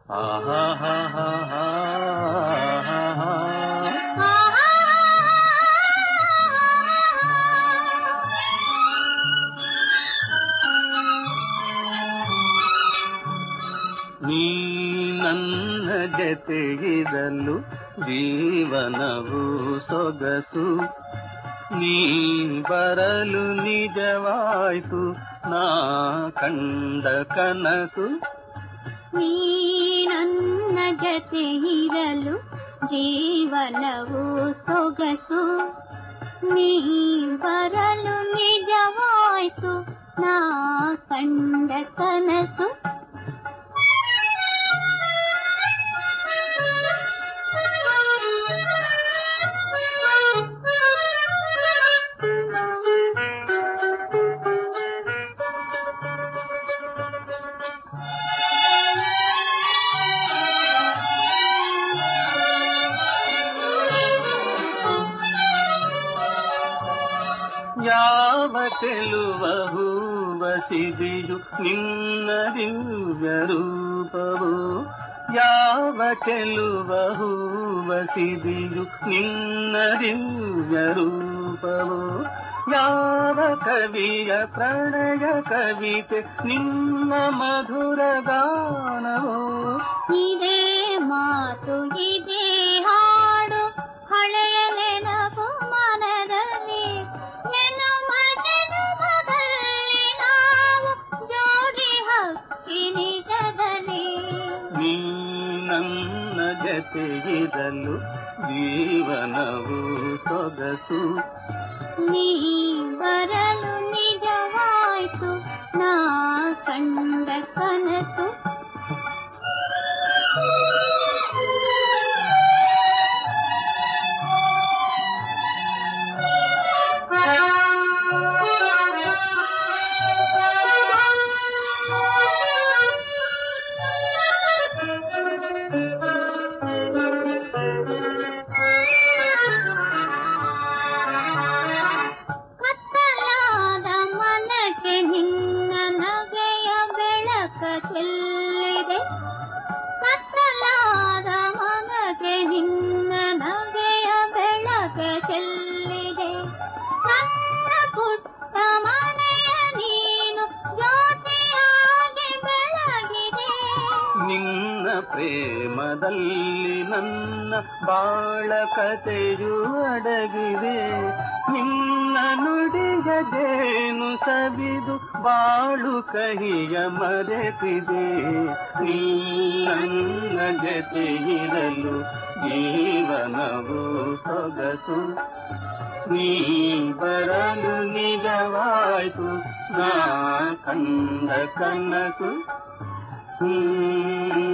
ನೀ ನನ್ನ ಜತೆಗಿರಲು ಜೀವನವು ಸೊಗಸು ನೀ ಬರಲು ನಿಜವಾಯ್ತು ನಾ ಕಂಡ ಕನಸು ನೀ ನನ್ನ ಜತೆ ಇರಲು ಜೀವನವು ಸೊಗಸು ನೀ ಬರಲು ನಿಜವಾಯ್ತು ನಾ ಕಂಡ ಕನಸು ಯಾವ ಚೆಲುವ ಹೂವ ಸಿದಿಯು ನಿನ್ನ ದಿವ್ಯ ರೂಪವು ಯಾವ ಚೆಲುವ ಹೂವ ಸಿದಿಯು ನಿನ್ನ ದಿವ್ಯ ರೂಪವು ಯಾವ ಕವಿಯ ಪ್ರಣಯ ಕವಿತೆ ನಿಮ್ಮ ಮಧುರ ಗಾನವೋ ಇದೇ ಮಾತು ಇದೇ ಹಾಡು ಹಳೆಯ ನೆನಪು ಮನದಲ್ಲಿ ನೆನಪ ನೆನಪದಲ್ಲಿ ನಾವು ಜೋಡಿ ಹಕ್ಕಿ ನಿಜದಲ್ಲಿ ನೀ ನನ್ನ ಜತೆಗಿರಲು ಜೀವನವು ಸೊಗಸು ನೀ ಬರಲು ನಿಜವಾಯ್ತು ನಾ ಕಂಡ ಕನಸು ಕತ್ತಲಾದ ಮನಕ್ಕೆ ನಿನ್ನ ನಗೆಯ ಬೆಳಕ ಚೆಲ್ಲಿದೆ ಕತ್ತಲಾದ ಮನಕ್ಕೆ ನಿನ್ನ ನಗೆಯ ಬೆಳಕ ಚೆಲ್ಲಿದೆ ನನ್ನ ಪುಟ್ಟ ಮನೆಯ ನೀನು ಜ್ಯೋತಿಯಾಗಿ ಬೆಳಗಿದೆ ನಿನ್ನ ಪ್ರೇಮದಲ್ಲಿ ನನ್ನ ಬಾಳ ಕಥೆಯು ಅಡಗಿದೆ ನಿನ್ನ ನುಡಿಯ ಜೇನು ಸವಿದು ಬಾಳು ಕಹಿಯ ಮರೆತಿದೆ ನೀ ನನ್ನ ಜತೆ ಇರಲು ಜೀವನವು ಸೊಗಸು ನೀ ಬರಲು ನಿಜವಾಯ್ತು ನಾ ಕಂಡ ಕನಸು ಹ್ಮ್